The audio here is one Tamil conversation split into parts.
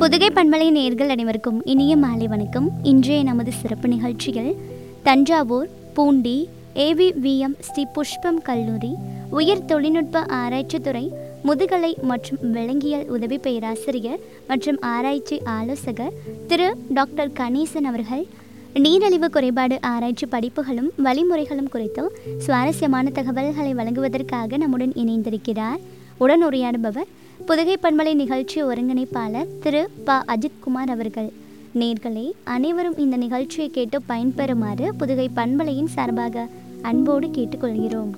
புதுகை பண்பலை நேர்கள் அனைவருக்கும் இனிய மாலை வணக்கம் இன்றைய நமது சிறப்பு நிகழ்ச்சியில் தஞ்சாவூர் பூண்டி ஏவிவிஎம் ஸ்ரீ புஷ்பம் கல்லூரி உயர் தொழில்நுட்ப ஆராய்ச்சித்துறை முதுகலை மற்றும் விலங்கியல் உதவி பேராசிரியர் மற்றும் ஆராய்ச்சி ஆலோசகர் திரு டாக்டர் கணேசன் அவர்கள் நீரழிவு குறைபாடு ஆராய்ச்சி படிப்புகளும் வழிமுறைகளும் குறித்து சுவாரஸ்யமான தகவல்களை வழங்குவதற்காக நம்முடன் இணைந்திருக்கிறார் உடன் உரையாடுபவர் புதுகை பண்பலை நிகழ்ச்சி ஒருங்கிணைப்பாளர் திரு ப அஜித்குமார் அவர்கள் நேர்களே அனைவரும் இந்த நிகழ்ச்சியை கேட்டு பயன்பெறுமாறு புதுகை பண்பலையின் சார்பாக அன்போடு கேட்டுக்கொள்கிறோம்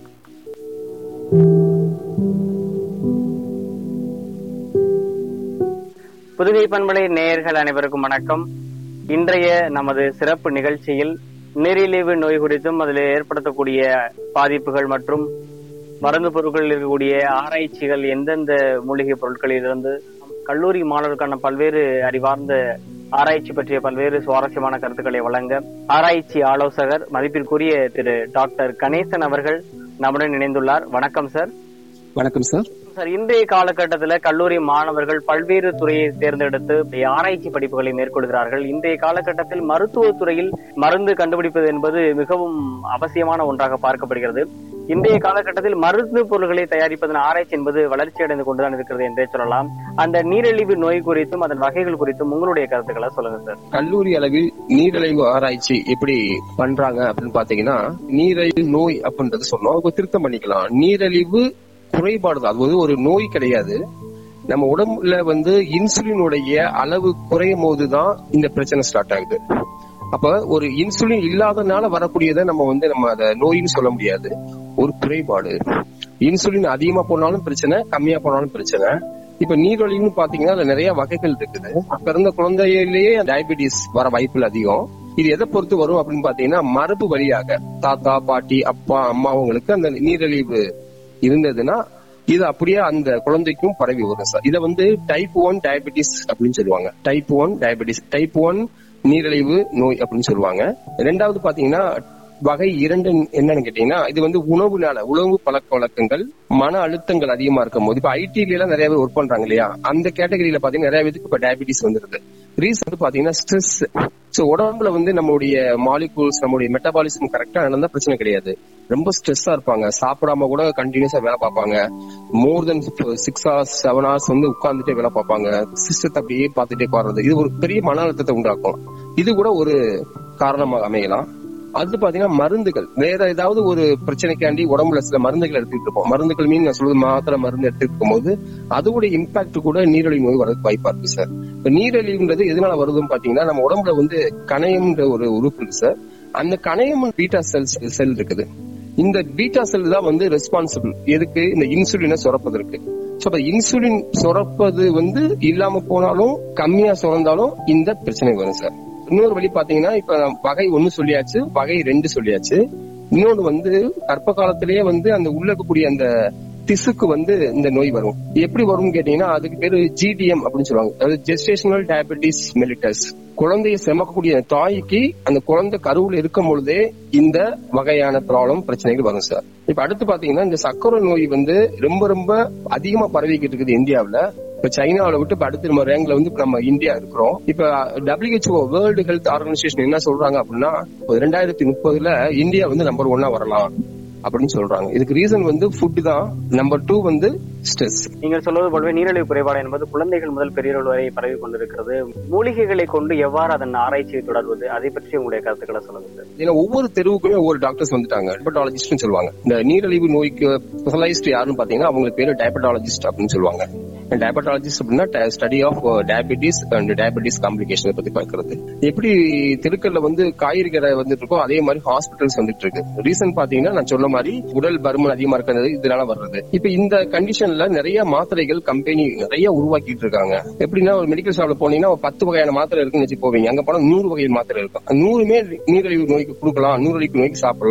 புதுகை பண்பலை நேயர்கள் அனைவருக்கும் வணக்கம் இன்றைய நமது சிறப்பு நிகழ்ச்சியில் நீரிழிவு நோய் குறித்தும் அதில் ஏற்படுத்தக்கூடிய பாதிப்புகள் மற்றும் மருந்து பொருட்களில் இருக்கக்கூடிய ஆராய்ச்சிகள் எந்தெந்த மூலிகை பொருட்களிலிருந்து கல்லூரி மாணவர்களுக்கான பல்வேறு அறிவார்ந்த ஆராய்ச்சி பற்றிய பல்வேறு சுவாரஸ்யமான கருத்துக்களை வழங்க ஆராய்ச்சி ஆலோசகர் மதிப்பிற்குரிய திரு டாக்டர் கணேசன் அவர்கள் நம்முடன் இணைந்துள்ளார் வணக்கம் சார் வணக்கம் சார் சார் இன்றைய காலகட்டத்துல கல்லூரி மாணவர்கள் பல்வேறு துறையை தேர்ந்தெடுத்து ஆராய்ச்சி படிப்புகளை மேற்கொள்கிறார்கள் இன்றைய காலகட்டத்தில் மருத்துவ துறையில் மருந்து கண்டுபிடிப்பது என்பது மிகவும் அவசியமான ஒன்றாக பார்க்கப்படுகிறது இன்றைய காலகட்டத்தில் மருந்து பொருள்களை தயாரிப்பதன் ஆராய்ச்சி என்பது வளர்ச்சி அடைந்து கொண்டுதான் இருக்கிறது என்றே சொல்லலாம் அந்த நீரிழிவு நோய் குறித்தும் அதன் வகைகள் குறித்தும் உங்களுடைய கருத்துக்களை சொல்லுங்க சார் கல்லூரி அளவில் நீரிழிவு ஆராய்ச்சி எப்படி பண்றாங்க அப்படின்னு பாத்தீங்கன்னா நீரிழிவு நோய் அப்படின்றது சொன்னோம் அதுக்கு திருத்தம் பண்ணிக்கலாம் நீரிழிவு குறைபாடு தான் அது வந்து ஒரு நோய் கிடையாது நம்ம உடம்புல வந்து இன்சுலினுடைய அளவு குறையும் போதுதான் இந்த பிரச்சனை ஸ்டார்ட் ஆகுது அப்ப ஒரு இன்சுலின் இல்லாதனால வரக்கூடியதை நம்ம வந்து நம்ம அதை நோயின்னு சொல்ல முடியாது ஒரு குறைபாடு இன்சுலின் அதிகமா போனாலும் பிரச்சனை கம்மியா போனாலும் பிரச்சனை இப்ப நீரிழிவுன்னு பாத்தீங்கன்னா அதுல நிறைய வகைகள் இருக்குது பிறந்த குழந்தையிலேயே டயபிட்டிஸ் வர வாய்ப்புகள் அதிகம் இது எதை பொறுத்து வரும் அப்படின்னு பாத்தீங்கன்னா மரபு வழியாக தாத்தா பாட்டி அப்பா அம்மா அவங்களுக்கு அந்த நீரிழிவு இருந்ததுன்னா இது அப்படியே அந்த குழந்தைக்கும் பரவி வரும் சார் இதை வந்து டைப் ஒன் டயபெட்டிஸ் அப்படின்னு சொல்லுவாங்க type one diabetes type one நீரிழிவு நோய் அப்படின்னு சொல்லுவாங்க ரெண்டாவது பாத்தீங்கன்னா வகை இரண்டு என்னன்னு கேட்டீங்கன்னா இது வந்து உணவுனால உணவு பழக்க வழக்கங்கள் மன அழுத்தங்கள் அதிகமா இருக்கும் போது இப்ப ஐடில எல்லாம் நிறைய பேர் ஒர்க் பண்றாங்க இல்லையா அந்த கேட்டகரியில பாத்தீங்கன்னா நிறைய பேருக்கு இப்ப டயபிட்டிஸ் வந்துருது ரீசன் வந்து பாத்தீங்கன்னா ஸ்ட்ரெஸ் சோ உடம்புல வந்து நம்மளுடைய மாலிகூல்ஸ் நம்மளுடைய மெட்டபாலிசம் கரெக்டா நடந்தா பிரச்சனை கிடையாது ரொம்ப ஸ்ட்ரெஸ்ஸா இருப்பாங்க சாப்பிடாம கூட கண்டினியூஸா வேலை பார்ப்பாங்க more than six hours seven hours வந்து உட்கார்ந்துட்டே வேலை பார்ப்பாங்க சிஸ்டத்தை அப்படியே பார்த்துட்டே பாடுறது இது ஒரு பெரிய மன அழுத்தத்தை உண்டாக்கும் இது கூட ஒரு காரணமாக அமையலாம் அது பாத்தீங்கன்னா மருந்துகள் வேற ஏதாவது ஒரு பிரச்சனைக்காண்டி உடம்புல சில மருந்துகள் எடுத்துட்டு இருப்போம் மருந்துகள் மீன் நான் சொல்றது மாத்திரை மருந்து எடுத்துட்டு இருக்கும்போது அதோட இம்பாக்ட் கூட நீரிழிவு நோய் வரதுக்கு வாய்ப்பா இருக்கு சார் இப்ப நீரிழிவுன்றது எதனால வருதுன்னு பாத்தீங்கன்னா நம்ம உடம்புல வந்து கணையம்ன்ற ஒரு உறுப்பு இருக்கு சார் அந்த கணையம் பீட்டா செல்ஸ் செல் இருக்குது இந்த பீட்டா செல் தான் வந்து ரெஸ்பான்சிபிள் எதுக்கு இந்த இன்சுலினை சுரப்பதற்கு சோ அப்ப இன்சுலின் சுரப்பது வந்து இல்லாம போனாலும் கம்மியா சுரந்தாலும் இந்த பிரச்சனை வரும் சார் இன்னொரு வழி பாத்தீங்கன்னா இப்ப வகை ஒண்ணு சொல்லியாச்சு வகை ரெண்டு சொல்லியாச்சு இன்னொன்னு வந்து கர்ப்ப காலத்திலேயே வந்து அந்த உள்ள இருக்கக்கூடிய அந்த திசுக்கு வந்து இந்த நோய் வரும் எப்படி வரும்னு கேட்டீங்கன்னா அதுக்கு பேரு ஜிடிஎம் அப்படின்னு சொல்லுவாங்க அதாவது ஜெஸ்டேஷனல் டயபெட்டிஸ் மெலிட்டஸ் குழந்தைய செமக்கக்கூடிய தாய்க்கு அந்த குழந்தை கருவுல இருக்கும் பொழுதே இந்த வகையான ப்ராப்ளம் பிரச்சனைகள் வரும் சார் இப்ப அடுத்து பாத்தீங்கன்னா இந்த சக்கரை நோய் வந்து ரொம்ப ரொம்ப அதிகமா பரவிக்கிட்டு இருக்குது இந்தியாவுல இப்ப சைனாவில விட்டு இப்ப அடுத்த நம்ம ரேங்க்ல வந்து இப்ப நம்ம இந்தியா இருக்கிறோம் இப்ப டபிள்யூஹெச்ஓ வேர்ல்டு ஹெல்த் ஆர்கனைசேஷன் என்ன சொல்றாங்க அப்படின்னா ரெண்டாயிரத்தி முப்பதுல இந்தியா வந்து நம்பர் ஒன்னா வரலாம் அப்படின்னு சொல்றாங்க இதுக்கு ரீசன் வந்து ஃபுட் தான் நம்பர் டூ வந்து ஸ்ட்ரெஸ் நீங்கள் சொல்வது போலவே நீரிழிவு குறைபாடு என்பது குழந்தைகள் முதல் பெரியவர்கள் வரை பரவி கொண்டிருக்கிறது மூலிகைகளை கொண்டு எவ்வாறு அதன் ஆராய்ச்சியை தொடர்வது அதை பற்றி உங்களுடைய கருத்துக்களை சொல்லுங்க சார் ஏன்னா ஒவ்வொரு தெருவுக்குமே ஒவ்வொரு டாக்டர்ஸ் வந்துட்டாங்க டயபட்டாலஜிஸ்ட் சொல்லுவாங்க இந்த நீரிழிவு நோய்க்கு ஸ்பெஷலைஸ்ட் யாருன்னு பாத்தீங்கன்னா அவங்களுக்கு பேரு டயபட்டாலஜிஸ்ட் அப்படின்னு சொல்லுவாங்க டயபட்டாலஜிஸ்ட் அப்படின்னா study of diabetes and diabetes complication பத்தி பாக்குறது எப்படி தெருக்கல்ல வந்து காய்கறி கடை வந்துட்டு இருக்கோ அதே மாதிரி ஹாஸ்பிட்டல்ஸ் வந்துட்டு இருக்கு ரீசன் பாத்தீங்கன்னா நான் சொன்ன மாதிரி உடல் பருமன் அதிகமா இருக்கிறது இதனால வர்றது இப்ப இந்த கண்டிஷன்ல நிறைய மாத்திரைகள் கம்பெனி நிறைய உருவாக்கிட்டு இருக்காங்க எப்படின்னா ஒரு மெடிக்கல் ஷாப்ல போனீங்கன்னா ஒரு பத்து வகையான மாத்திரை இருக்குன்னு வச்சு போவீங்க அங்க போனா நூறு வகையான மாத்திரை இருக்கும் அந்த நூறுமே நீரிழிவு நோய்க்கு கொடுக்கலாம் நீரிழிவு நோய்க்கு சாப்பிடலாம்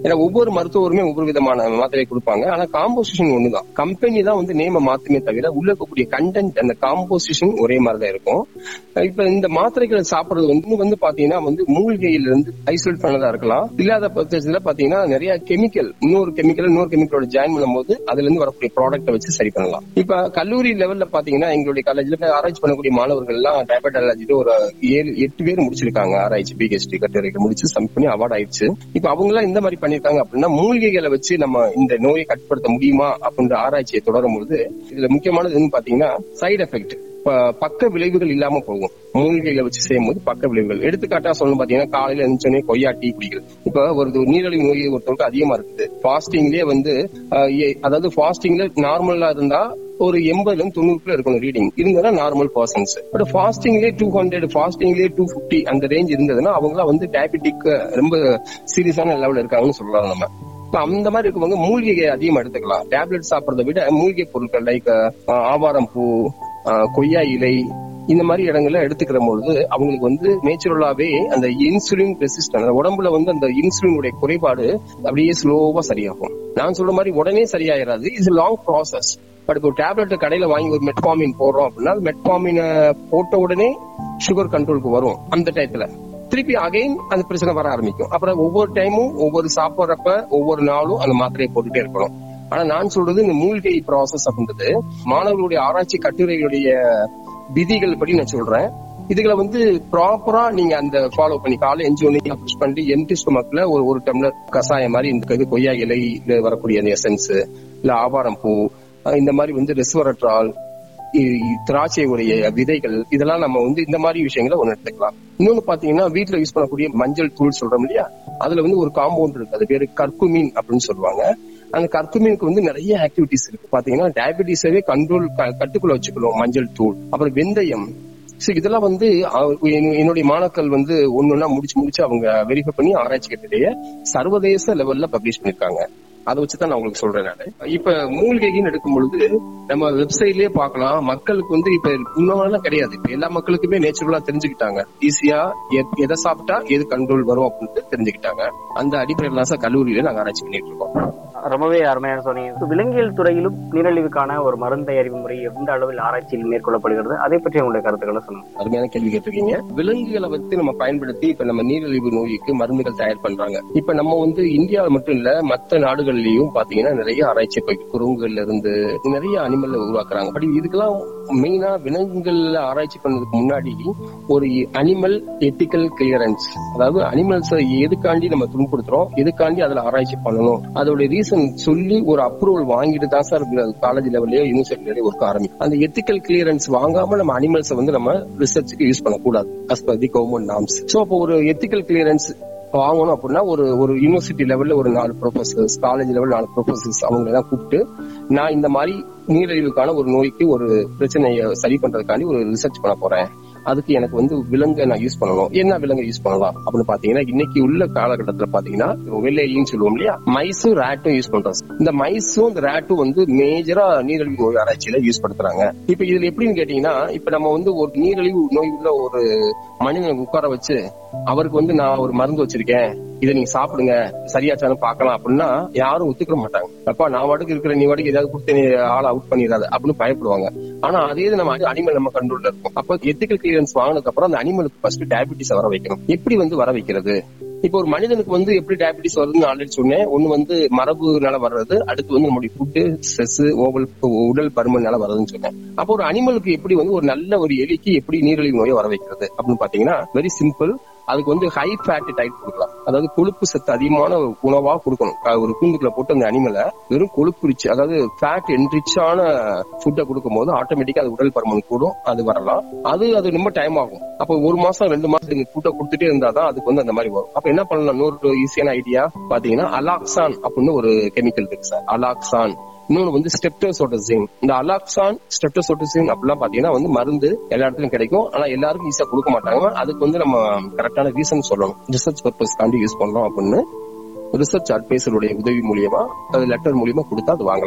ஏன்னா ஒவ்வொரு மருத்துவருமே ஒவ்வொரு விதமான மாத்திரை கொடுப்பாங்க ஆனா காம்போசிஷன் ஒண்ணுதான் கம்பெனி தான் வந்து நேம மாத்துமே தவிர உள்ள இருக்கக்கூடிய கண்டென்ட் அந்த காம்போசிஷன் ஒரே மாதிரி தான் இருக்கும் இப்ப இந்த மாத்திரைகளை சாப்பிடுறது வந்து வந்து பாத்தீங்கன்னா வந்து மூலிகையில இருந்து ஐசோலேட் பண்ணதா இருக்கலாம் இல்லாத பட்சத்துல பாத்தீங்கன்னா நிறைய கெமிக்கல் இன்னொரு கெமிக்கல் இன்னொரு கெமிக்கலோட ஜாயின் பண்ணும்போது அதுல இருந்து வரக்கூடிய ப்ராடக்ட்டை வச்சு சரி பண்ணலாம் இப்ப கல்லூரி லெவல்ல பாத்தீங்கன்னா எங்களுடைய காலேஜ்ல ஆராய்ச்சி பண்ணக்கூடிய மாணவர்கள் எல்லாம் டயபெட் அலர்ஜிட்டு ஒரு ஏழு எட்டு பேர் முடிச்சிருக்காங்க ஆராய்ச்சி பிஹெச்டி கட்டுரைகள் முடிச்சு சப்மிட் பண்ணி அவார்ட் ஆயிடுச்சு இப்ப அவங்க எல்லாம் இந்த மாதிரி பண்ணிருக்காங்க அப்படின்னா மூலிகைகளை வச்சு நம்ம இந்த நோயை கட்டுப்படுத்த முடியுமா அப்படின்ற ஆராய்ச்சியை தொடரும் பொழுது இதுல முக்கியமானது என்னன்னு பாத்தீங்கன்னா சைடு எஃபெக்ட் பக்க விளைவுகள் இல்லாம போகும் மூலிகைகளை வச்சு செய்யும் போது பக்க விளைவுகள் எடுத்துக்காட்டா சொல்லணும் பாத்தீங்கன்னா காலையில எழுந்தோடனே கொய்யா டீ குடிக்கிறது இப்ப ஒரு நீரிழிவு நோய் ஒருத்தவருக்கு அதிகமா இருக்குது ஃபாஸ்டிங்லயே வந்து அஹ், ஏ- அதாவது ஃபாஸ்டிங்ல நார்மலா இருந்தா ஒரு எண்பதுல இருந்து தொண்ணூறுக்குள்ள இருக்கணும் ரீடிங் இருந்ததுன்னா நார்மல் பர்சன்ஸ் பட் ஃபாஸ்டிங்லேயே டூ ஹண்ட்ரட் ஃபாஸ்டிங்லேயே டூ பிப்டி அந்த ரேஞ்ச் இருந்ததுன்னா அவங்களாம் வந்து டயபெட்டிக் ரொம்ப சீரியஸான லெவல் இருக்காங்கன்னு சொல்லலாம் நம்ம இப்ப அந்த மாதிரி இருக்கவங்க மூலிகை அதிகமா எடுத்துக்கலாம் டேப்லெட் சாப்பிடறத விட மூலிகை பொருட்கள் லைக் ஆவாரம் பூ அஹ், கொய்யா இலை இந்த மாதிரி இடங்கள்ல எடுத்துக்கிற பொழுது அவங்களுக்கு வந்து நேச்சுரலாவே அந்த இன்சுலின் ரெசிஸ்டன் அந்த உடம்புல வந்து அந்த இன்சுலினுடைய குறைபாடு அப்படியே ஸ்லோவா சரியாகும் நான் சொல்ற மாதிரி உடனே சரியாயிராது இட்ஸ் லாங் ப்ராசஸ் பட் இப்போ டேப்லெட் கடையில வாங்கி ஒரு மெட்பாமின் போடுறோம் அப்படின்னா மெட்பாமின் போட்ட உடனே சுகர் கண்ட்ரோலுக்கு வரும் அந்த டயத்துல திருப்பி அகைன் அந்த பிரச்சனை வர ஆரம்பிக்கும் அப்புறம் ஒவ்வொரு டைமும் ஒவ்வொரு சாப்பிடுறப்ப ஒவ்வொரு நாளும் அந்த மாத்திரையை போட்டுட்டே இருக்கணும் ஆனா நான் சொல்றது இந்த மூலிகை ப்ராசஸ் அப்படின்றது மாணவர்களுடைய ஆராய்ச்சி கட்டுரைகளுடைய விதிகள் படி நான் சொல்றேன் இதுகளை வந்து ப்ராப்பரா நீங்க அந்த ஃபாலோ பண்ணி காலை எஞ்சி ஒண்ணு புஷ் பண்ணி எம்டி ஸ்டொமக்ல ஒரு ஒரு டம்ளர் கஷாயம் மாதிரி இந்த இது கொய்யா இலையில வரக்கூடிய அந்த எசன்ஸ் இல்ல ஆவாரம் பூ அஹ் இந்த மாதிரி வந்து ரெஸ்வரட்ரால் திராட்சையுடைய விதைகள் இதெல்லாம் நம்ம வந்து இந்த மாதிரி விஷயங்களை ஒண்ணு எடுத்துக்கலாம் இன்னொன்னு பாத்தீங்கன்னா வீட்ல யூஸ் பண்ணக்கூடிய மஞ்சள் தூள் சொல்றோம் இல்லையா அதுல வந்து ஒரு காம்பவுண்ட் இருக்கு அது பேரு கர்குமின் அப்படின்னு சொல்லுவாங்க அந்த கர்குமினுக்கு வந்து நிறைய ஆக்டிவிட்டிஸ் இருக்கு பாத்தீங்கன்னா டயபெட்டிஸவே கண்ட்ரோல் கட்டுக்குள்ள வச்சுக்கணும் மஞ்சள் தூள் அப்புறம் வெந்தயம் சோ இதெல்லாம் வந்து அஹ், என்- என்னுடைய மாணாக்கள் வந்து ஒன்னொன்னா முடிச்சு முடிச்சு அவங்க வெரிஃபை பண்ணி ஆராய்ச்சி கட்டுரைய சர்வதேச லெவல்ல பப்ளிஷ் பண்ணிருக்காங்க அதை வச்சுதான் நான் உங்களுக்கு சொல்றேன் நானு இப்ப மூலிகைன்னு எடுக்கும் பொழுது நம்ம வெப்சைட்லயே பார்க்கலாம் மக்களுக்கு வந்து இப்ப முன்னெல்லாம் கிடையாது இப்ப எல்லா மக்களுக்குமே நேச்சுரலா தெரிஞ்சுக்கிட்டாங்க ஈஸியா எதை சாப்பிட்டா எது கண்ட்ரோல் வரும் அப்படின்னு தெரிஞ்சுக்கிட்டாங்க அந்த அடிப்படையில தான் சார் கல்லூரியில நாங்க ஆராய்ச்சி பண்ணிட்டு இருக்கோம் ரொம்பவே அருமையான சொன்னீங்க விலங்கியல் துறையிலும் நீரிழிவுக்கான ஒரு மருந்து தயாரிப்பு முறை எந்த அளவில் ஆராய்ச்சியில் மேற்கொள்ளப்படுகிறது அதை பற்றி உங்களுடைய கருத்துக்களை சொல்லுங்க அருமையான கேள்வி கேட்டிருக்கீங்க விலங்குகளை வச்சு நம்ம பயன்படுத்தி இப்ப நம்ம நீரிழிவு நோய்க்கு மருந்துகள் தயார் பண்றாங்க இப்ப நம்ம வந்து இந்தியாவில் மட்டும் இல்ல மத்த நாடுகள்லயும் பாத்தீங்கன்னா நிறைய ஆராய்ச்சி போய் குரங்குகள்ல இருந்து நிறைய அனிமல் உருவாக்குறாங்க பட் இதுக்கெல்லாம் மெயினா விலங்குகள்ல ஆராய்ச்சி பண்ணதுக்கு முன்னாடி ஒரு அனிமல் எத்திக்கல் கிளியரன்ஸ் அதாவது அனிமல்ஸ் எதுக்காண்டி நம்ம துன்புறுத்துறோம் எதுக்காண்டி அதுல ஆராய்ச்சி பண்ணணும் அதோட ரீசன் சொல்லி ஒரு அப்ரூவல் வாங்கிட்டு தான் சார் காலேஜ் லெவல்லயோ யூனிவர்சிட்டிலயோ ஒர்க் ஆரம்பிக்கும் அந்த எத்திக்கல் கிளியரன்ஸ் வாங்காம நம்ம அனிமல்ஸ் வந்து நம்ம ரிசர்ச்சுக்கு யூஸ் பண்ணக்கூடாது as per the government norms so அப்போ ஒரு எத்திக்கல் கிளியரன்ஸ் வாங்கணும் அப்படின்னா ஒரு ஒரு யூனிவர்சிட்டி லெவல்ல ஒரு நாலு ப்ரொஃபசர்ஸ் காலேஜ் லெவல் நாலு ப்ரொஃபசர்ஸ் அவங்க எல்லாம் கூப்பிட்டு நான் இந்த மாதிரி நீரிழிவுக்கான ஒரு நோய்க்கு ஒரு பிரச்சனையை சரி பண்றதுக்காண்டி ஒரு ரிசர்ச் பண்ண போறேன் அதுக்கு எனக்கு வந்து விலங்கை நான் யூஸ் பண்ணணும் என்ன விலங்கை யூஸ் பண்ணலாம் அப்படின்னு பாத்தீங்கன்னா இன்னைக்கு உள்ள காலகட்டத்துல பாத்தீங்கன்னா வெள்ளையின்னு சொல்லுவோம் இல்லையா மைஸும் ரேட்டும் யூஸ் பண்றோம் இந்த மைஸும் இந்த ரேட்டும் வந்து மேஜரா நீரிழிவு நோய் ஆராய்ச்சியில யூஸ் படுத்துறாங்க இப்ப இதுல எப்படின்னு கேட்டீங்கன்னா இப்ப நம்ம வந்து ஒரு நீரிழிவு நோய் உள்ள ஒரு மனிதனை உட்கார வச்சு அவருக்கு வந்து நான் ஒரு மருந்து வச்சிருக்கேன் இதை நீங்க சாப்பிடுங்க சரியாச்சானு பார்க்கலாம் அப்படின்னா யாரும் ஒத்துக்க மாட்டாங்க அப்பா நான் வாட்டுக்கு இருக்கிற நீ வாட்டுக்கு ஏதாவது கொடுத்து நீ ஆளை அவுட் பண்ணிடாத அப்படின்னு பயப்படுவாங்க ஆனா அதே இது நம்ம அனிமல் நம்ம கண்ட்ரோல்ல இருக்கும் அப்ப எத்திக்கல் கிளியரன்ஸ் வாங்கினதுக்கு அப்புறம் அந்த அனிமலுக்கு ஃபர்ஸ்ட் டயபிட்டிஸ் வர வைக்கணும் எப்படி வந்து வர வைக்கிறது இப்போ ஒரு மனிதனுக்கு வந்து எப்படி டயபிட்டிஸ் வருதுன்னு ஆல்ரெடி சொன்னேன் ஒண்ணு வந்து மரபுனால வர்றது அடுத்து வந்து நம்மளுடைய ஃபுட்டு ஸ்ட்ரெஸ் ஓவல் உடல் பருமனால வர்றதுன்னு சொன்னேன் அப்போ ஒரு அனிமலுக்கு எப்படி வந்து ஒரு நல்ல ஒரு எலிக்கு எப்படி நீரிழிவு நோயை வர வைக்கிறது அப்படின்னு பாத்தீங்கன்னா வெரி சிம்பிள் அதுக்கு வந்து ஹை ஃபேட் டைட் கொடுக்கலாம் அதாவது கொழுப்பு சத்து அதிகமான உணவா கொடுக்கணும் க- ஒரு கூண்டுக்குள்ள போட்டு அந்த அனிமலை வெறும் கொழுப்பு ரிச் அதாவது ஃபேட் என்ரிச்சான ஃபுட்டை கொடுக்கும் போது ஆட்டோமேட்டிக்கா அது உடல் பருமன் கூடும் அது வரலாம் அது அது ரொம்ப டைம் ஆகும் அப்போ ஒரு மாசம் ரெண்டு மாசம் நீங்க ஃபுட்டை கொடுத்துட்டே இருந்தாதான் அதுக்கு வந்து அந்த மாதிரி வரும் அப்ப என்ன பண்ணலாம் இன்னொரு ஈஸியான ஐடியா பாத்தீங்கன்னா அலாக்சான் அப்படின்னு ஒரு கெமிக்கல் இருக்கு சார் அலாக்சான் இன்னொன்னு வந்து ஸ்டெப்டோசோட்டசின் இந்த அலாக்சான் ஸ்டெப்டோசோட்டசின் அப்படிலாம் பாத்தீங்கன்னா வந்து மருந்து எல்லா இடத்துலயும் கிடைக்கும் ஆனா எல்லாருக்கும் ஈஸியா கொடுக்க மாட்டாங்க அதுக்கு வந்து நம்ம கரெக்டான ரீசன் சொல்லணும் ரிசர்ச் பர்பஸ் காண்டி யூஸ் பண்றோம் அப்படின்னு ரிசர்ச் அட்வைசருடைய உதவி மூலியமா அது லெட்டர் மூலியமா கொடுத்தா அது வாங்கலாம்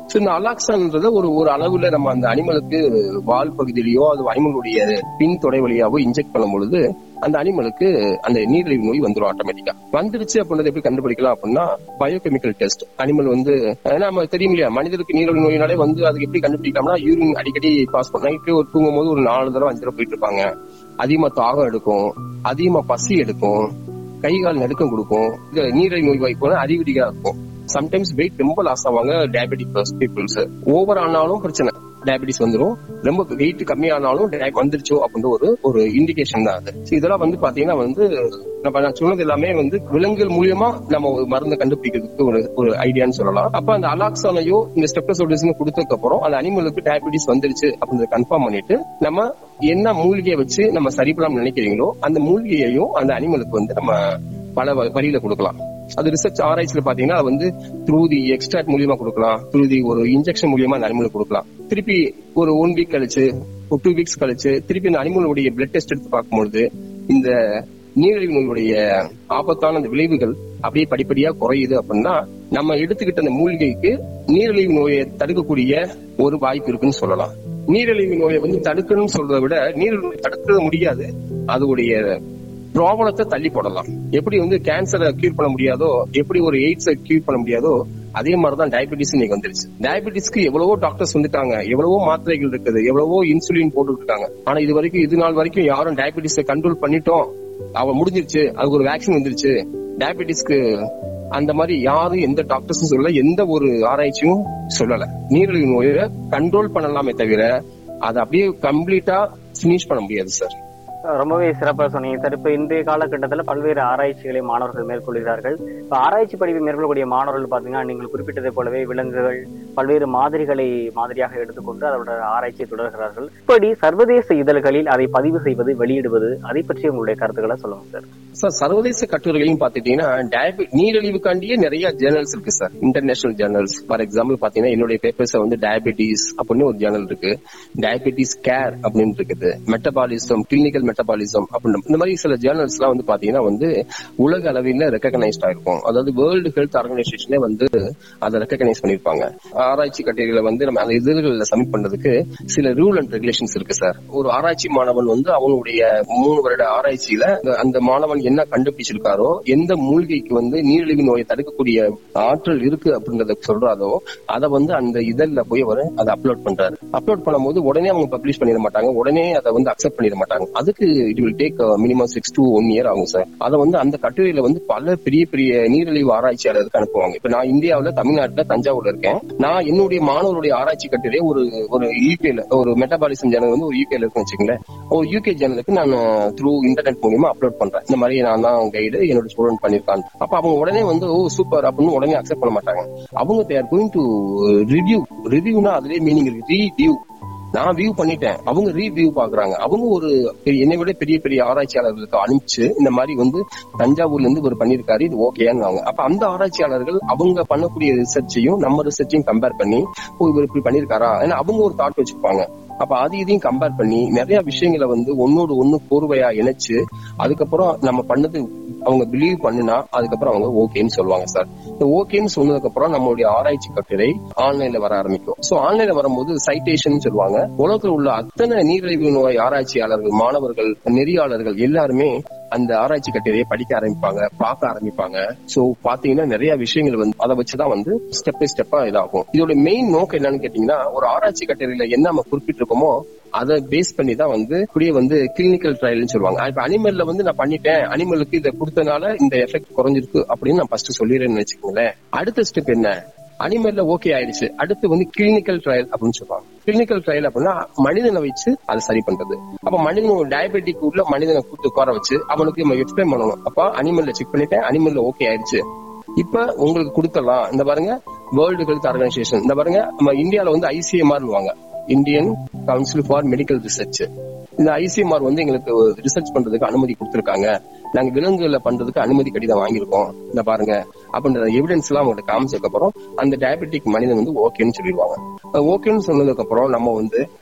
சோ இந்த அலாக்சான்றத ஒரு ஒரு அளவுல நம்ம அந்த அனிமலுக்கு வால் பகுதியிலயோ அது அனிமலுடைய பின் தொடை வழியாவோ இன்ஜெக்ட் பண்ணும் பொழுது அந்த அனிமலுக்கு அந்த நீரிழிவு நோய் வந்துடும் ஆட்டோமேட்டிக்கா வந்துருச்சு அப்படின்றத எப்படி கண்டுபிடிக்கலாம் அப்படின்னா பயோகெமிக்கல் டெஸ்ட் அனிமல் வந்து ஏன்னா நம்ம தெரியும் இல்லையா மனிதருக்கு நீரிழிவு நோயினாலே வந்து அதுக்கு எப்படி கண்டுபிடிக்கலாம்னா யூரின் அடிக்கடி பாஸ் பண்ண நைட்டு ஒரு தூங்கும் போது ஒரு நாலு தடவை அஞ்சு தடவை போயிட்டு இருப்பாங்க அதிகமா தாகம் எடுக்கும் அதிகமா பசி எடுக்கும் கை கால் நடுக்கம் கொடுக்கும் இது நீரிழிவு நோய் வாய்ப்பு அறிகுறிகளா இருக்கும் சம்டைம்ஸ் வெயிட் ரொம்ப லாஸ் ஆவாங்க டயபெட்டிக் பீப்புள்ஸ் ஓவர் ஆனாலும் பிரச்சனை டயபெட்டிஸ் வந்துரும் ரொம்ப வெயிட் கம்மியானாலும் diabetes வந்துருச்சோ அப்படின்ற ஒரு ஒரு இண்டிகேஷன் தான் அது So இதெல்லாம் வந்து பாத்தீங்கன்னா வந்து நம்ம நான் சொன்னது எல்லாமே வந்து விலங்குகள் மூலியமா நம்ம ஒரு மருந்தை கண்டுபிடிக்கிறதுக்கு ஒரு ஒரு ஐடியான்னு சொல்லலாம் அப்ப அந்த அலாக்சானையோ இந்த ஸ்டெப்டோசோடிஸ்னு கொடுத்ததுக்கு அப்புறம் அந்த அனிமலுக்கு டயபெட்டிஸ் வந்துருச்சு அப்படின்றத கன்ஃபார்ம் பண்ணிட்டு நம்ம என்ன மூலிகையை வச்சு நம்ம சரி பண்ணலாம்னு நினைக்கிறீங்களோ அந்த மூலிகையையும் அந்த அனிமலுக்கு வந்து நம்ம பல வ- வழியில கொடுக்கலாம் அது ரிசர்ச் ஆராய்ச்சியில பாத்தீங்கன்னா அது வந்து த்ரூ தி எக்ஸ்ட்ராக்ட் மூலியமா கொடுக்கலாம் த்ரூ தி ஒரு இன்ஜெக்ஷன் மூலியமா அந்த அனிமலுக்கு கொடுக்கலாம் திருப்பி ஒரு ஒன் வீக் கழிச்சு ஒரு டூ வீக்ஸ் கழிச்சு திருப்பி அந்த அனிமலுடைய பிளட் டெஸ்ட் எடுத்து பார்க்கும்பொழுது இந்த நீரிழிவு நோயுடைய ஆபத்தான அந்த விளைவுகள் அப்படியே படிப்படியா குறையுது அப்படின்னா நம்ம எடுத்துக்கிட்ட அந்த மூலிகைக்கு நீரிழிவு நோயை தடுக்கக்கூடிய ஒரு வாய்ப்பு இருக்குன்னு சொல்லலாம் நீரிழிவு நோயை வந்து தடுக்கணும்னு சொல்றதை விட நீரிழிவு நோயை தடுக்க முடியாது அதோடைய ப்ராப்ளத்தை தள்ளி போடலாம் எப்படி வந்து கேன்சரை கியூர் பண்ண முடியாதோ எப்படி ஒரு எய்ட்ஸை கியூர் பண்ண முடியாதோ அதே மாதிரிதான் டயபெட்டிஸ் இன்னைக்கு வந்துருச்சு டயபெட்டிஸ்க்கு எவ்வளவோ டாக்டர்ஸ் வந்துட்டாங்க எவ்வளவோ மாத்திரைகள் இருக்குது எவ்வளவோ இன்சுலின் போட்டு இருக்காங்க ஆனா இது வரைக்கும் இது நாள் வரைக்கும் யாரும் டயபெட்டிஸை கண்ட்ரோல் பண்ணிட்டோம் அவ முடிஞ்சிருச்சு அதுக்கு ஒரு வேக்சின் வந்துருச்சு டயபெட்டிஸ்க்கு அந்த மாதிரி யாரும் எந்த டாக்டர்ஸும் சொல்லல எந்த ஒரு ஆராய்ச்சியும் சொல்லல நீரிழிவு நோயை கண்ட்ரோல் பண்ணலாமே தவிர அதை அப்படியே கம்ப்ளீட்டா பினிஷ் பண்ண முடியாது சார் ரொம்பவே சிறப்பா சொன்னீங்க சார் இப்ப இன்றைய காலகட்டத்துல பல்வேறு ஆராய்ச்சிகளை மாணவர்கள் மேற்கொள்கிறார்கள் இப்ப ஆராய்ச்சி படிப்பை மேற்கொள்ளக்கூடிய மாணவர்கள் பாத்தீங்கன்னா நீங்கள் குறிப்பிட்டதை போலவே விலங்குகள் பல்வேறு மாதிரிகளை மாதிரியாக எடுத்துக்கொண்டு அதோட ஆராய்ச்சியை தொடர்கிறார்கள் இப்படி சர்வதேச இதழ்களில் அதை பதிவு செய்வது வெளியிடுவது அதை பற்றி உங்களுடைய கருத்துக்களை சொல்லுங்க சார் சார் சர்வதேச கட்டுரைகளையும் பாத்துட்டீங்கன்னா டயபெ நீரிழிவுக்காண்டியே நிறைய ஜேர்னல்ஸ் இருக்கு sir international journals for example பாத்தீங்கன்னா என்னுடைய பேப்பர்ஸ் வந்து டயபெட்டிஸ் அப்படின்னு ஒரு ஜேர்னல் இருக்கு டயபெட்டிஸ் கேர் அப்படின்னு இருக்குது மெட்டபாலிசம் கிளினிக்கல் மெட்டபாலிசம் அப்படின்னு இந்த மாதிரி சில ஜேர்னல்ஸ் எல்லாம் வந்து பாத்தீங்கன்னா வந்து உலக அளவில் ரெக்கக்னைஸ்ட் ஆயிருக்கும் அதாவது வேர்ல்டு ஹெல்த் ஆர்கனைசேஷனே வந்து அதை ரெக்கக்னைஸ் பண்ணிருப்பாங்க ஆராய்ச்சி கட்டுரைகளை வந்து நம்ம அந்த இதழ்களில் சப்மிட் பண்றதுக்கு சில ரூல் அண்ட் ரெகுலேஷன்ஸ் இருக்கு சார் ஒரு ஆராய்ச்சி மாணவன் வந்து அவனுடைய மூணு வருட ஆராய்ச்சியில அந்த- அந்த மாணவன் என்ன கண்டுபிடிச்சிருக்காரோ எந்த மூலிகைக்கு வந்து நீரிழிவு நோயை தடுக்கக்கூடிய ஆற்றல் இருக்கு அப்படின்றத சொல்றாரோ அதை வந்து அந்த இதழ்ல போய் அவர் அதை அப்லோட் பண்றாரு அப்லோட் பண்ணும்போது உடனே அவங்க பப்ளிஷ் பண்ணிட மாட்டாங்க உடனே அதை வந்து அக்செப்ட் பண்ணிட மாட்டாங்க அதுக்கு it will take minimum six to one year ஆகும் சார் அதை வந்து அந்த கட்டுரையில வந்து பல பெரிய பெரிய நீரிழிவு ஆராய்ச்சியாளருக்கு அனுப்புவாங்க இப்ப நான் இந்தியாவுல தமிழ்நாட்டுல தஞ்சாவூர்ல இருக்கேன் நான் என்னுடைய மாணவருடைய ஆராய்ச்சி கட்டுரை ஒரு ஒரு யூகேல ஒரு மெட்டபாலிசம் ஜேர்னல் வந்து ஒரு யூகேல இருக்குன்னு வச்சுங்களேன் ஒரு யூகே ஜேர்னலுக்கு நான் த்ரூ இன்டர்நெட் மூலியமா அப்லோட் பண்றேன் இந்த மாதிரி நான் தான் கைடு என்னோட ஸ்டூடெண்ட் பண்ணிருக்கான் அப்ப அவங்க உடனே வந்து ஓ சூப்பர் அப்படின்னு உடனே அக்செப்ட் பண்ண மாட்டாங்க அவங்க தேர் கோயிங் டு ரிவ்யூ ரிவ்யூனா அதுலயே மீனிங் இருக்கு ரீவியூ நான் வியூ பண்ணிட்டேன் அவங்க ரீவியூ பாக்குறாங்க அவங்க ஒரு பெரிய- என்னை விட பெரிய பெரிய ஆராய்ச்சியாளர்களுக்கு அனுப்பிச்சு இந்த மாதிரி வந்து தஞ்சாவூர்ல இருந்து இவர் பண்ணிருக்காரு இது ஓகேன்னு அப்ப அந்த ஆராய்ச்சியாளர்கள் அவங்க பண்ணக்கூடிய ரிசர்ச்சையும் நம்ம ரிசர்ச்சையும் கம்பேர் பண்ணி ஓ இவர் இப்படி பண்ணிருக்காரா ஏன்னா அவங்க ஒரு தாட் வச்சிருப்பாங்க அப்ப அது இதையும் கம்பேர் பண்ணி நிறைய விஷயங்களை வந்து ஒன்னோடு ஒண்ணு கோர்வையா இணைச்சு அதுக்கப்புறம் நம்ம பண்ணது அவங்க பிலீவ் பண்ணுனா அதுக்கப்புறம் அவங்க ஓகேன்னு சொல்லுவாங்க சார் இந்த ஓகேன்னு சொன்னதுக்கு அப்புறம் நம்மளுடைய ஆராய்ச்சி கட்டுரை ஆன்லைன்ல வர ஆரம்பிக்கும் சோ ஆன்லைன்ல வரும்போது சைட்டேஷன் சொல்லுவாங்க உலகத்தில் உள்ள அத்தனை நீரிழிவு நோய் ஆராய்ச்சியாளர்கள் மாணவர்கள் நெறியாளர்கள் எல்லாருமே அந்த ஆராய்ச்சி கட்டுரையை படிக்க ஆரம்பிப்பாங்க பார்க்க ஆரம்பிப்பாங்க சோ பாத்தீங்கன்னா நிறைய விஷயங்கள் வந்து அதை வச்சுதான் வந்து ஸ்டெப் பை ஸ்டெப்பா இதாகும் இதோட மெயின் நோக்கம் என்னன்னு கேட்டீங்கன்னா ஒரு ஆராய்ச்சி கட்டுரையில என்ன நம்ம குறிப்பிட்டிருக்கோமோ அதை பேஸ் பண்ணி தான் வந்து இப்படியே வந்து கிளினிக்கல் ட்ரையல்னு சொல்லுவாங்க இப்ப அனிமல்ல வந்து நான் பண்ணிட்டேன் அனிமலுக்கு இதை கொடுத்தனால இந்த எஃபெக்ட் குறைஞ்சிருக்கு அப்படின்னு நான் ஃபர்ஸ்ட் சொல்லிடுறேன்னு வச்சுக்கோங்களேன் அடுத்த ஸ்டெப் என்ன அனிமல்ல ஓகே ஆயிடுச்சு அடுத்து வந்து கிளினிக்கல் ட்ரையல் அப்படின்னு சொல்லுவாங்க கிளினிக்கல் ட்ரையல் அப்படின்னா மனிதனை வச்சு அதை சரி பண்றது அப்ப மனிதன் டயபெட்டிக் உள்ள மனிதனை கூட்டு உட்கார வச்சு அவனுக்கு நம்ம எக்ஸ்பிளைன் பண்ணணும் அப்ப அனிமல்ல செக் பண்ணிட்டேன் அனிமல்ல ஓகே ஆயிடுச்சு இப்ப உங்களுக்கு கொடுத்துடலாம் இந்த பாருங்க வேர்ல்டு ஹெல்த் ஆர்கனைசேஷன் இந்த பாருங்க நம்ம இந்தியால வந்து ICMR Indian council for medical research இந்த ஐசிஎம்ஆர் வந்து எங்களுக்கு ரிசர்ச் பண்றதுக்கு அனுமதி கொடுத்திருக்காங்க நாங்க விலங்குகளை பண்றதுக்கு அனுமதி கடிதம் வாங்கியிருக்கோம் இந்த பாருங்க அப்படின்ற எவிடன்ஸ் எல்லாம் அவங்கள்ட்ட காமிச்சதுக்கு அப்புறம் அந்த டயபெட்டிக் மனிதன் வந்து ஓகேன்னு சொல்லிடுவாங்க ஓகேன்னு சொன்னதுக்கு அப்புறம் நம்ம வந்து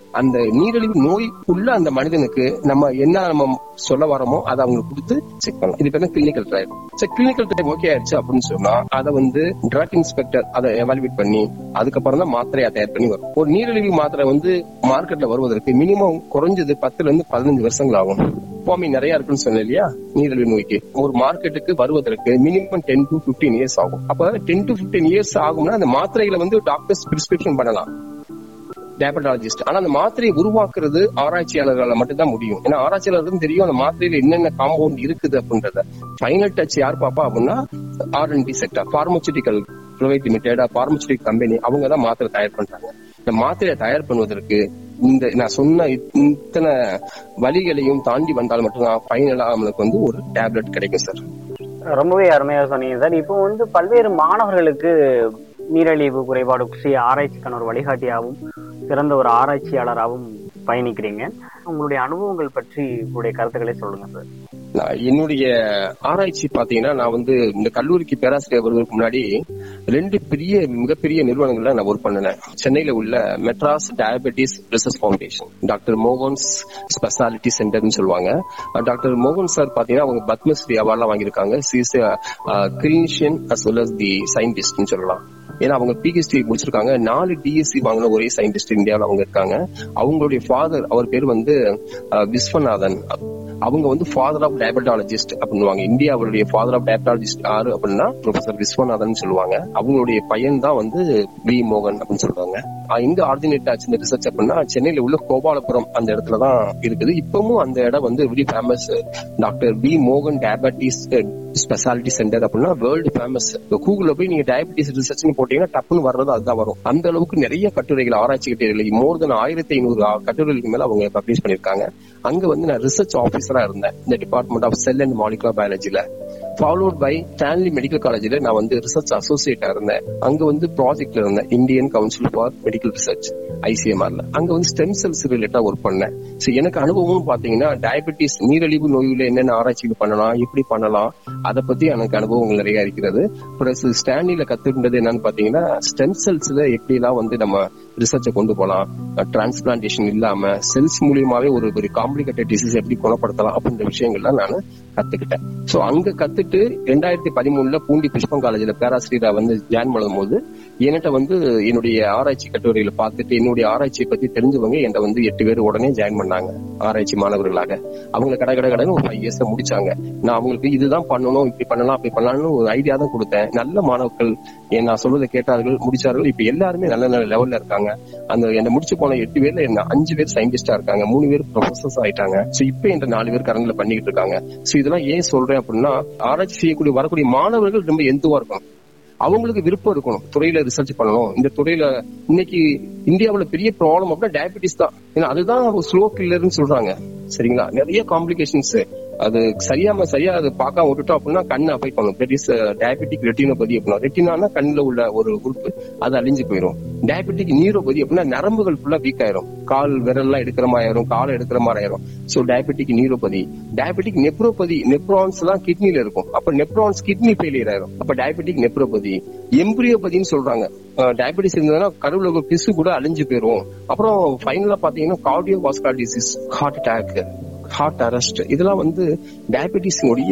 அந்த நீரிழிவு நோய் உள்ள அந்த மனிதனுக்கு நம்ம என்ன நம்ம சொல்ல வரோமோ அதை அவங்களுக்கு கொடுத்து செக் பண்ணலாம் இது பேர் கிளினிக்கல் ட்ரையல் சரி கிளினிக்கல் ட்ரையல் ஓகே ஆயிடுச்சு அப்படின்னு சொன்னா அதை வந்து ட்ரக் இன்ஸ்பெக்டர் அதை எவாலுவேட் பண்ணி அதுக்கப்புறம் தான் மாத்திரையை தயார் பண்ணி வரும் ஒரு நீரிழிவு மாத்திரை வந்து மார்க்கெட்ல வருவதற்கு மினிமம் குறைஞ்சது பத்துல இருந்து பதினஞ்சு வருஷங்கள் ஆகும் சுவாமி நிறைய இருக்குன்னு சொன்னேன் இல்லையா நீரிழிவு நோய்க்கு ஒரு மார்க்கெட்டுக்கு வருவதற்கு minimum ten to fifteen years ஆகும் அப்ப டென் டு பிப்டீன் இயர்ஸ் ஆகும்னா அந்த மாத்திரைகளை வந்து டாக்டர்ஸ் பிரிஸ்கிரிப்ஷன் பண்ணலாம் டயபட்டாலஜிஸ்ட் ஆனா அந்த மாத்திரையை உருவாக்குறது ஆராய்ச்சியாளர்களால மட்டும்தான் முடியும் ஏன்னா ஆராய்ச்சியாளர்களுக்கும் தெரியும் அந்த மாத்திரையில என்னென்ன காம்பவுண்ட் இருக்குது அப்படின்றத ஃபைனல் டச் யார் பாப்பா அப்படின்னா R and D sector pharmaceutical private limited pharmaceutic company அவங்க தான் மாத்திரை தயார் பண்றாங்க இந்த மாத்திரையை தயார் பண்ணுவதற்கு இந்த நான் சொன்ன இத்தனை வழிகளையும் தாண்டி வந்தால் மட்டும்தான் ஃபைனலா நம்மளுக்கு வந்து ஒரு டேப்லெட் கிடைக்கும் சார் ரொம்பவே அருமையா சொன்னீங்க சார் இப்போ வந்து பல்வேறு மாணவர்களுக்கு நீரிழிவு குறைபாடு பற்றிய ஆராய்ச்சிக்கான ஒரு வழிகாட்டியாகவும் சிறந்த ஒரு ஆராய்ச்சியாளராகவும் பயணிக்கிறீங்க உங்களுடைய அனுபவங்கள் பற்றி உங்களுடைய கருத்துக்களை சொல்லுங்க சார் நான் என்னுடைய ஆராய்ச்சி பாத்தீங்கன்னா நான் வந்து இந்த கல்லூரிக்கு பேராசிரியர் வருவதற்கு முன்னாடி ரெண்டு பெரிய மிகப்பெரிய நிறுவனங்கள்ல நான் ஒர்க் பண்ணினேன் சென்னையில உள்ள Madras diabetes research foundation doctor Mohan's speciality சென்டர்னு சொல்லுவாங்க டாக்டர் மோகன் சார் பாத்தீங்கன்னா அவங்க பத்மஸ்ரீ அவார்ட்லாம் வாங்கியிருக்காங்க she's clinician as well as the சயின்டிஸ்ட்னு சொல்லலாம் ஏன்னா அவங்க பிஹெச்டி முடிச்சிருக்காங்க நாலு டிஎஸ்சி வாங்கின ஒரே சயின்டிஸ்ட் இந்தியாவில் அவங்க இருக்காங்க அவங்களுடைய ஃபாதர் அவர் பேர் வந்து அஹ், விஸ்வநாதன் அவங்க வந்து ஃபாதர் ஆஃப் டயபட்டாலஜிஸ்ட் அப்படின்னுவாங்க இந்தியாவுடைய ஃபாதர் ஆஃப் டயபட்டாலஜிஸ்ட் யாரு அப்படின்னா ப்ரொஃபசர் விஸ்வநாதன் சொல்லுவாங்க அவங்களுடைய பையன் தான் வந்து வி மோகன் அப்படின்னு சொல்றாங்க அஹ் எங்க ஆர்டினேட் ஆச்சு இந்த ரிசர்ச் அப்படின்னா சென்னையில உள்ள கோபாலபுரம் அந்த இடத்துல தான் இருக்குது இப்பவும் அந்த இடம் வந்து வெரி ஃபேமஸ் டாக்டர் வி மோகன் டயபட்டிஸ் ஸ்பெஷாலிட்டி சென்டர் அப்படின்னா வேர்ல்டு ஃபேமஸ் கூகுள்ல போய் நீங்க டயபெட்டிஸ் ரிசர்ச்னு போட்டீங்கன்னா டப்புன்னு வர்றது அதுதான் வரும் அந்த அளவுக்கு நிறைய கட்டுரைகள் ஆராய்ச்சி கட்டுரைகள் மோர் தென் ஆயிரத்தி ஐநூறு கட்டுரைகளுக்கு மேல அவங்க பப்ளிஷ் பண்ணிருக்காங்க அங்க வந்து நான் ரிசர்ச் ஆபீசரா இருந்தேன் இந்த department of cell and molecular பயாலஜில ஃபாலோட் பை ஸ்டான்லி மெடிக்கல் காலேஜ்ல நான் வந்து ரிசர்ச் அசோசியேட்டா இருந்தேன் அங்க வந்து ப்ராஜெக்ட்ல இருந்தேன் Indian council for medical research ஐசிஎம்ஆர்ல அங்க வந்து ஸ்டெம் செல்ஸ் ரிலேட்டா ஒர்க் பண்ணேன் சோ எனக்கு அனுபவம் பாத்தீங்கன்னா டயபெட்டிஸ் நீரிழிவு நோயில என்னென்ன ஆராய்ச்சிகள் பண்ணலாம் எப்படி பண்ணலாம் அதை பத்தி எனக்கு அனுபவங்கள் நிறைய இருக்கிறது பிளஸ் ஸ்டான்லில கத்துக்கிட்டது என்னன்னு பாத்தீங்கன்னா ஸ்டெம் செல்ஸ்ல எப்படி எல்லாம் வந்து நம்ம ரிசர்ச்சை கொண்டு போலாம் டிரான்ஸ்பிளான்டேஷன் இல்லாம செல்ஸ் மூலியமாவே ஒரு ஒரு காம்ப்ளிகேட்டட் டிசீஸ் எப்படி குணப்படுத்தலாம் அப்படின்ற விஷயங்கள்லாம் நான் கத்துக்கிட்டேன் சோ அங்க கத்துட்டு ரெண்டாயிரத்தி பதிமூணுல பூண்டி புஷ்பம் காலேஜ்ல பேராசிரியரா வந்து ஜாயின் பண்ணும் போது என்கிட்ட வந்து என்னுடைய ஆராய்ச்சி கட்டுரைகளை பார்த்துட்டு என்னுடைய ஆராய்ச்சியை பத்தி தெரிஞ்சவங்க என்கிட்ட வந்து எட்டு பேர் உடனே ஜாயின் பண்ணாங்க ஆராய்ச்சி மாணவர்களாக அவங்க கடை கடை கடைன்னு ஒரு ஃபைவ் இயர்ஸ் முடிச்சாங்க நான் அவங்களுக்கு இதுதான் பண்ணணும் இப்படி பண்ணலாம் அப்படி பண்ணலாம்னு ஒரு ஐடியா தான் கொடுத்தேன் நல்ல மாணவர்கள் என் நான் சொல்றதை கேட்டார்கள் முடிச்சார்கள் இப்ப எல்லாருமே நல்ல நல்ல லெவல்ல இருக்காங்க அந்த என்ன முடிச்சு போன எட்டு பேர்ல என்ன அஞ்சு பேர் சயின்டிஸ்டா இருக்காங்க மூணு பேர் ப்ரொஃபசர்ஸ் ஆயிட்டாங்க சோ இப்ப என்ற நாலு பேர் கரண்ட்ல பண்ணிட்டு இருக்காங்க சோ இதெல்லாம் ஏன் சொல்றேன் அப்படின்னா ஆராய்ச்சி செய்யக்கூடிய வரக்கூடிய மாணவர்கள் ரொம்ப எந்துவா இருக்கணும் அவங்களுக்கு விருப்பம் இருக்கணும் துறையில ரிசர்ச் பண்ணணும் இந்த துறையில இன்னைக்கு இந்தியாவுல பெரிய ப்ராப்ளம் அப்படின்னா டயபெட்டிஸ் தான் ஏன்னா அதுதான் ஸ்லோ கில்லர்னு சொல்றாங்க சரிங்களா நிறைய காம்ப்ளிகேஷன்ஸ் அது சரியாம சரியா அது பார்க்காம விட்டுட்டோம் அப்படின்னா கண்ணை அஃபெக்ட் பண்ணும் தட் இஸ் டயபெட்டிக் ரெட்டினோபதி அப்படின்னா ரெட்டினானா கண்ணுல உள்ள ஒரு உறுப்பு அது அழிஞ்சு போயிடும் டயபெட்டிக் நீரோபதி அப்படின்னா நரம்புகள் ஃபுல்லா வீக் ஆயிரும் கால் விரல்லாம் எடுக்கிற மாதிரி ஆயிரும் காலை எடுக்கிற மாதிரி ஆயிரும் so diabetic neuropathy diabetic nephropathy nephrons தான் கிட்னில இருக்கும் அப்ப நெப்ரான்ஸ் கிட்னி ஃபெயிலியர் ஆயிரும் அப்ப டயபெட்டிக் நெப்ரோபதி எம்பிரியோபதின்னு சொல்றாங்க டயபெட்டிஸ் இருந்ததுன்னா கருவுல ஒரு பிசு கூட அழிஞ்சு போயிரும் அப்புறம் ஃபைனலா பாத்தீங்கன்னா cardio vascular disease heart attack heart arrest இதெல்லாம் வந்து டயபெட்டிஸினுடைய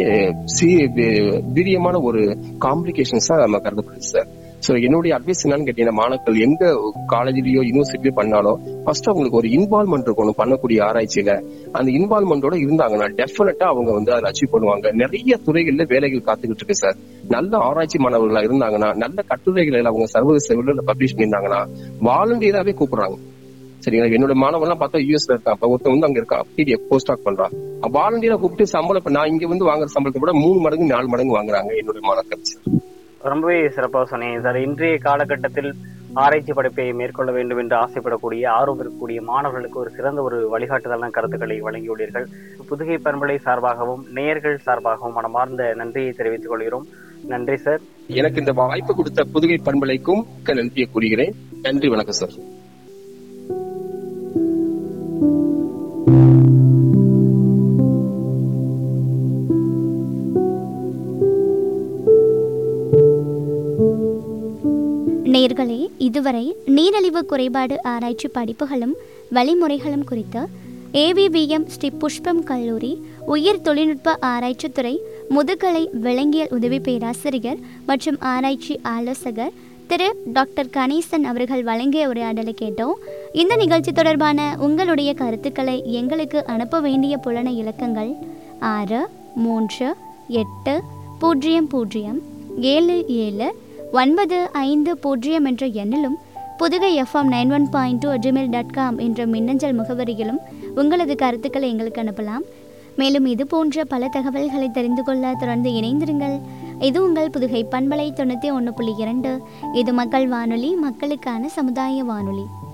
வீரியமான ஒரு காம்ப்ளிகேஷன்ஸா நம்ம கருதப்படுது சார் சோ என்னுடைய அட்வைஸ் என்னன்னு கேட்டீங்கன்னா மாணவர்கள் எங்க காலேஜ்லயோ யூனிவர்சிட்டியோ பண்ணாலும் ஃபர்ஸ்ட் அவங்களுக்கு ஒரு இன்வால்மெண்ட் இருக்கணும் பண்ணக்கூடிய ஆராய்ச்சியில அந்த இன்வால்மெண்டோட இருந்தாங்கன்னா டெஃபினட்டா அவங்க வந்து அதை அச்சீவ் பண்ணுவாங்க நிறைய துறைகள்ல வேலைகள் காத்துக்கிட்டு இருக்கு சார் நல்ல ஆராய்ச்சி மாணவர்களா இருந்தாங்கன்னா நல்ல கட்டுரைகளை அவங்க சர்வதேச வெளியில பப்ளிஷ் பண்ணியிருந்தாங்கன்னா வாலண்டியராவே கூப்பிடுறாங்க சரிங்களா என்னோட மாணவன்லாம் பார்த்தா யூஎஸ்ல இருக்கான் அப்ப ஒருத்தன் வந்து அங்க இருக்கான் பிடிஎஃப் போஸ்ட் ஆக் பண்றான் வாலண்டியரா கூப்பிட்டு சம்பளம் இப்ப நான் இங்க வந்து வாங்குற சம்பளத்தை விட மூணு மடங்கு நாலு மடங்கு வாங்குறாங்க என்னுடைய மாணவர்கள் சார் ரொம்பவே சிறப்பாக சொன்னீங்க சார் இன்றைய காலகட்டத்தில் ஆராய்ச்சி படைப்பை மேற்கொள்ள வேண்டும் என்று ஆசைப்படக்கூடிய ஆர்வம் இருக்கக்கூடிய மாணவர்களுக்கு ஒரு சிறந்த ஒரு வழிகாட்டுதலான கருத்துக்களை வழங்கியுள்ளீர்கள் புதுகை பண்பலை சார்பாகவும் நேயர்கள் சார்பாகவும் மனமார்ந்த நன்றியை தெரிவித்துக் கொள்கிறோம் நன்றி சார் எனக்கு இந்த வாய்ப்பு கொடுத்த புதுகை பண்பலைக்கும் மிக்க நன்றியை கூறுகிறேன் நன்றி வணக்கம் சார் நேர்களே இதுவரை நீரிழிவு குறைபாடு ஆராய்ச்சி படிப்புகளும் வழிமுறைகளும் குறித்து ஏவிவிஎம் ஸ்ரீ புஷ்பம் கல்லூரி உயிர் தொழில்நுட்ப ஆராய்ச்சித்துறை முதுகலை விலங்கியல் உதவி பேராசிரியர் மற்றும் ஆராய்ச்சி ஆலோசகர் திரு டாக்டர் கணேசன் அவர்கள் வழங்கிய உரையாடலை கேட்டோம் இந்த நிகழ்ச்சி தொடர்பான உங்களுடைய கருத்துக்களை எங்களுக்கு அனுப்ப வேண்டிய புலன இலக்கங்கள் ஆறு மூன்று எட்டு பூஜ்ஜியம் பூஜ்ஜியம் ஏழு ஏழு ஒன்பது ஐந்து பூஜ்ஜியம் என்ற எண்ணிலும் Pudugai FM nine one point two Gmail dot com என்ற மின்னஞ்சல் முகவரியிலும் உங்களது கருத்துக்களை எங்களுக்கு அனுப்பலாம் மேலும் இது போன்ற பல தகவல்களை தெரிந்து கொள்ள தொடர்ந்து இணைந்திருங்கள் இது உங்கள் புதுகை பண்பலை தொண்ணூற்றி ஒன்று புள்ளி இரண்டு இது மக்கள் வானொலி மக்களுக்கான சமுதாய வானொலி